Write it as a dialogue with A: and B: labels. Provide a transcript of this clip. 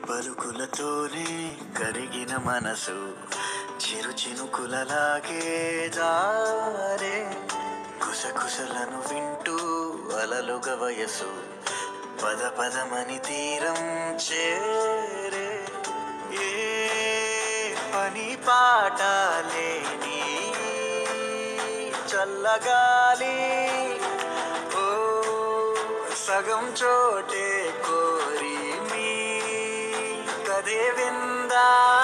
A: పలుకులతోనే కరిగిన మనసు చిరు చినుకులలాగే జారే కుసకుసలను వింటూ అలలుగ వయసు పద పదమని తీరం చేరే ఏ పని పాట లేని చల్లగాలి ఓ సగం చోటే కోరి మీ కదే విందా